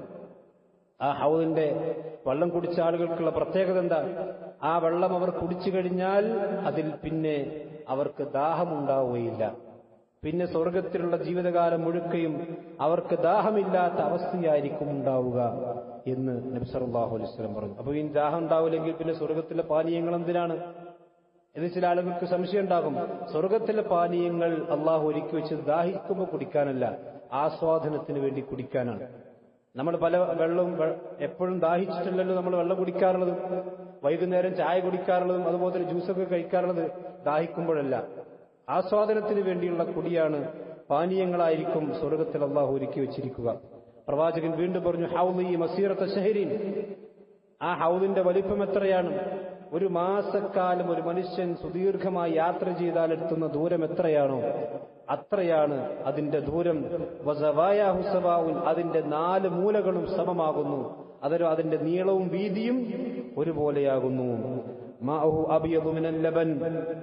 ആ ഹൗദിന്റെ വെള്ളം കുടിച്ച ആളുകൾക്കുള്ള പ്രത്യേകത എന്താ ആ വെള്ളം അവർ കുടിച്ചു കഴിഞ്ഞാൽ അതിൽ പിന്നെ അവർക്ക് ദാഹമുണ്ടാവുകയില്ല പിന്നെ സ്വർഗത്തിലുള്ള ജീവിതകാലം മുഴുക്കയും അവർക്ക് ദാഹമില്ലാത്ത അവസ്ഥയായിരിക്കും ഉണ്ടാവുക എന്ന് നബ്സറുല്ലാഹു അലൈഹി സ്വലം പറഞ്ഞു അപ്പൊ ഈ ദാഹം ഉണ്ടാവില്ലെങ്കിൽ പിന്നെ സ്വർഗത്തിലെ പാനീയങ്ങൾ എന്തിനാണ് എന്ന് ചില ആളുകൾക്ക് സംശയം ഉണ്ടാകും സ്വർഗത്തിലെ പാനീയങ്ങൾ അള്ളാഹു ഒരുക്കി വെച്ച് ദാഹിക്കുമ്പോൾ കുടിക്കാനല്ല ആസ്വാദനത്തിന് വേണ്ടി കുടിക്കാനാണ് നമ്മൾ പല വെള്ളവും എപ്പോഴും ദാഹിച്ചിട്ടില്ലല്ലോ നമ്മൾ വെള്ളം കുടിക്കാറുള്ളത് വൈകുന്നേരം ചായ കുടിക്കാറുള്ളതും അതുപോലെ തന്നെ ജ്യൂസൊക്കെ കഴിക്കാറുള്ളത് ദാഹിക്കുമ്പോഴല്ല ആസ്വാദനത്തിന് വേണ്ടിയുള്ള കുടിയാണ് പാനീയങ്ങളായിരിക്കും സ്വർഗത്തിൽ അള്ളാഹു ഒരുക്കി വെച്ചിരിക്കുക പ്രവാചകൻ വീണ്ടും പറഞ്ഞു ഹൗദ് ഈ മസീറത്തെ ഷഹരീൻ ആ ഹൗദിന്റെ വലിപ്പം എത്രയാണ് ഒരു മാസക്കാലം ഒരു മനുഷ്യൻ സുദീർഘമായി യാത്ര ചെയ്താൽ എത്തുന്ന ദൂരം എത്രയാണോ അത്രയാണ് അതിന്റെ ദൂരം വസവായാഹുസവാവുൻ അതിന്റെ നാല് മൂലകളും സമമാകുന്നു അതൊരു അതിന്റെ നീളവും വീതിയും ഒരുപോലെയാകുന്നു മാഹു അബിയതുമിനൻ ലബൻ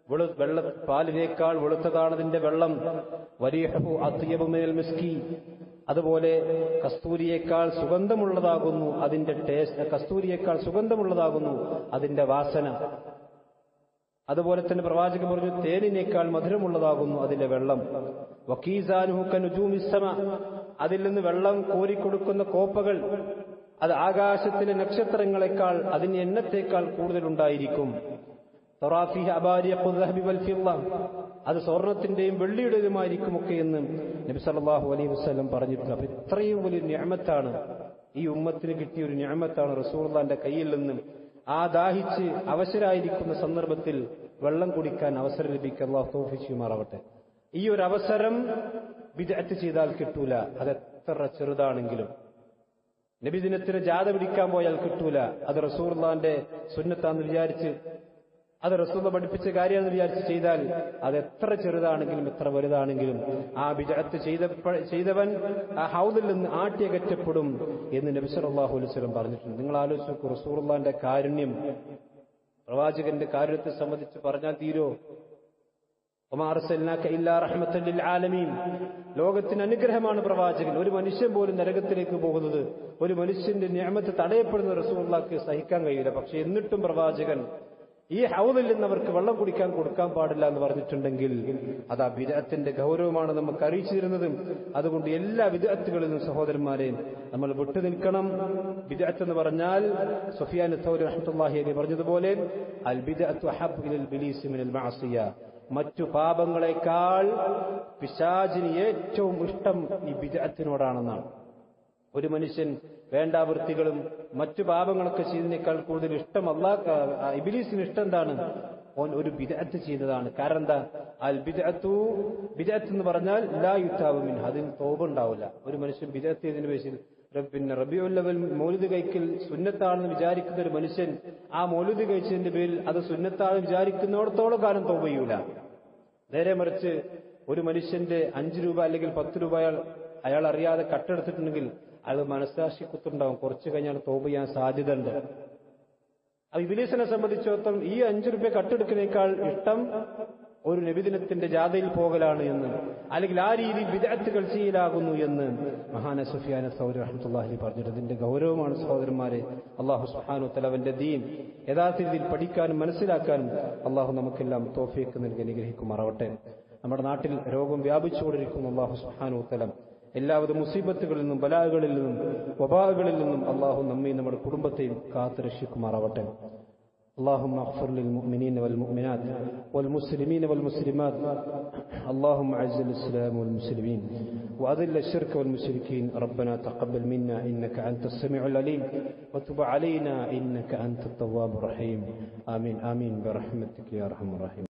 വെളു വെള്ള പാലിനേക്കാൾ വെളുത്തതാണ് അതിന്റെ വെള്ളം വരീഹു അത്യബുമേൽ മിസ്കി അതുപോലെ കസ്തൂരിയേക്കാൾ സുഗന്ധമുള്ളതാകുന്നു അതിന്റെ ടേസ്റ്റ് കസ്തൂരിയേക്കാൾ സുഗന്ധമുള്ളതാകുന്നു അതിന്റെ വാസന അതുപോലെ തന്നെ പ്രവാചകൻ പറഞ്ഞു തേനിനേക്കാൾ മധുരമുള്ളതാകുന്നു അതിന്റെ വെള്ളം വക്കീസാനുഹുക്കനുജൂമിസ്സമ അതിൽ നിന്ന് വെള്ളം കോരിക്കൊടുക്കുന്ന കോപ്പകൾ അത് ആകാശത്തിലെ നക്ഷത്രങ്ങളെക്കാൾ അതിന്റെ എണ്ണത്തേക്കാൾ കൂടുതലുണ്ടായിരിക്കും തൊറാഫിഹ അബാരിയ വൽഫിള്ള അത് സ്വർണത്തിന്റെയും വെള്ളിയുടേതുമായിരിക്കും ഒക്കെ എന്ന് നബി സല്ലല്ലാഹു അലൈഹി വസല്ലം പറഞ്ഞിട്ടുണ്ട് അപ്പൊ ഇത്രയും വലിയ ഞാമത്താണ് ഈ ഉമ്മത്തിന് കിട്ടിയ ഒരു ഞാമത്താണ് റസൂർലാന്റെ കയ്യിൽ നിന്നും ആ ദാഹിച്ച് അവശരായിരിക്കുന്ന സന്ദർഭത്തിൽ വെള്ളം കുടിക്കാൻ അവസരം ലഭിക്കുക അള്ളാഹു തോഫിച്ചുമാറാവട്ടെ ഈ ഒരു അവസരം വിദഗ്ധ ചെയ്താൽ കിട്ടൂല അത് എത്ര ചെറുതാണെങ്കിലും നബിദിനത്തിന് ജാഥ പിടിക്കാൻ പോയാൽ കിട്ടൂല അത് റസൂർലാന്റെ സുന്നത്താന്ന് വിചാരിച്ച് അത് റസൂല പഠിപ്പിച്ച കാര്യമെന്ന് വിചാരിച്ച് ചെയ്താൽ അത് എത്ര ചെറുതാണെങ്കിലും എത്ര വലുതാണെങ്കിലും ആ വിജയത്ത് ചെയ്ത ചെയ്തവൻ ആ ഹൗദിൽ നിന്ന് ആട്ടിയകറ്റപ്പെടും എന്ന് നബി സല്ലല്ലാഹു അലൈഹി വസല്ലം പറഞ്ഞിട്ടുണ്ട് നിങ്ങൾ ആലോചിച്ച് നോക്കൂ റസൂലുള്ളാന്റെ കാരുണ്യം പ്രവാചകന്റെ കാരുണ്യത്തെ സംബന്ധിച്ച് പറഞ്ഞാൽ തീരോ ആലമീൻ ലോകത്തിന് അനുഗ്രഹമാണ് പ്രവാചകൻ ഒരു മനുഷ്യൻ പോലും നരകത്തിലേക്ക് പോകുന്നത് ഒരു മനുഷ്യന്റെ നിയമത്ത് തടയപ്പെടുന്ന റസൂള്ളാക്ക് സഹിക്കാൻ കഴിയില്ല പക്ഷെ എന്നിട്ടും പ്രവാചകൻ ഈ ഹൗദിൽ നിന്ന് അവർക്ക് വെള്ളം കുടിക്കാൻ കൊടുക്കാൻ പാടില്ല എന്ന് പറഞ്ഞിട്ടുണ്ടെങ്കിൽ അത് ആ വിദഗ്ധത്തിന്റെ ഗൗരവമാണ് നമുക്ക് അറിയിച്ചു തരുന്നതും അതുകൊണ്ട് എല്ലാ വിദഗ്ധകളിൽ നിന്നും സഹോദരന്മാരെ നമ്മൾ വിട്ടുനിൽക്കണം വിദഗ്ധ എന്ന് പറഞ്ഞാൽ സുഫിയാൻ തൗരി റഹ്മത്തുള്ളാഹി അലി പറഞ്ഞതുപോലെ അൽ ബിദഅത്തു അഹബ്ബു ഇലൽ ബിലീസി മിനൽ മഅസിയ മറ്റു പാപങ്ങളെക്കാൾ പിശാചിന് ഏറ്റവും ഇഷ്ടം ഈ ബിദഅത്തിനോടാണെന്നാണ് ഒരു മനുഷ്യൻ വേണ്ടാവൃത്തികളും മറ്റു പാപങ്ങളൊക്കെ ചെയ്തതിനേക്കാൾ കൂടുതൽ ഇഷ്ടം അള്ളാ ഇബിലീസിന് ഇഷ്ടം എന്താണ് ഓൻ ഒരു ബിദഅത്ത് ചെയ്തതാണ് കാരണം എന്താ അൽ ബിദഅത്തു ബിദഅത്ത് എന്ന് പറഞ്ഞാൽ ലാ യുത്താവുമിൻ അതിന് തോപ ഉണ്ടാവില്ല ഒരു മനുഷ്യൻ ബിദഅത്ത് ചെയ്തതിന് പേരിൽ പിന്നെ റബിയുല്ലവൽ മൗലിദ് കഴിക്കൽ സുന്നത്താണെന്ന് വിചാരിക്കുന്ന ഒരു മനുഷ്യൻ ആ മൗലിദ് കഴിച്ചതിന്റെ പേരിൽ അത് സുന്നത്താണെന്ന് വിചാരിക്കുന്നിടത്തോളം കാലം തോപ ചെയ്യൂല നേരെ മറിച്ച് ഒരു മനുഷ്യന്റെ അഞ്ചു രൂപ അല്ലെങ്കിൽ പത്ത് രൂപ അയാൾ അയാൾ അറിയാതെ കട്ടെടുത്തിട്ടുണ്ടെങ്കിൽ അയാൾ മനസ്സാക്ഷി കുത്തുണ്ടാവും കുറച്ചു കഴിഞ്ഞാൽ തോപ് ചെയ്യാൻ സാധ്യതയുണ്ട് അപ്പൊ ഇബിലീസിനെ സംബന്ധിച്ചിടത്തോളം ഈ അഞ്ചു റുപ്യ കട്ടെടുക്കുന്നേക്കാൾ ഇഷ്ടം ഒരു നബിദിനത്തിന്റെ ജാഥയിൽ പോകലാണ് എന്ന് അല്ലെങ്കിൽ ആ രീതിയിൽ വിദഗ്ധകൾ ചെയ്യലാകുന്നു എന്ന് മഹാന സുഫിയാന സൗരി റഹ്മത്തുള്ളാഹി പറഞ്ഞിട്ട് ഇതിന്റെ ഗൗരവമാണ് സഹോദരന്മാരെ അള്ളാഹു സുഹാനു തലവന്റെ ദീൻ യഥാർത്ഥ രീതിയിൽ പഠിക്കാനും മനസ്സിലാക്കാനും അള്ളാഹു നമുക്കെല്ലാം തോഫിക്ക് നൽകി അനുഗ്രഹിക്കുമാറാവട്ടെ നമ്മുടെ നാട്ടിൽ രോഗം വ്യാപിച്ചുകൊണ്ടിരിക്കുന്നു അള്ളാഹു സുഹാനു തലം എല്ലാവിധ മുസീബത്തുകളിൽ നിന്നും ബലാകളിൽ നിന്നും വബാകളിൽ നിന്നും അള്ളാഹു നമ്മയും നമ്മുടെ കുടുംബത്തെയും കാത്തു രക്ഷിക്കുമാറാവട്ടെ اللهم اغفر للمؤمنين والمؤمنات والمسلمين والمسلمات اللهم اعز الاسلام والمسلمين واذل الشرك والمشركين ربنا تقبل منا انك انت السميع العليم وتب علينا انك انت التواب الرحيم امين امين برحمتك يا ارحم الراحمين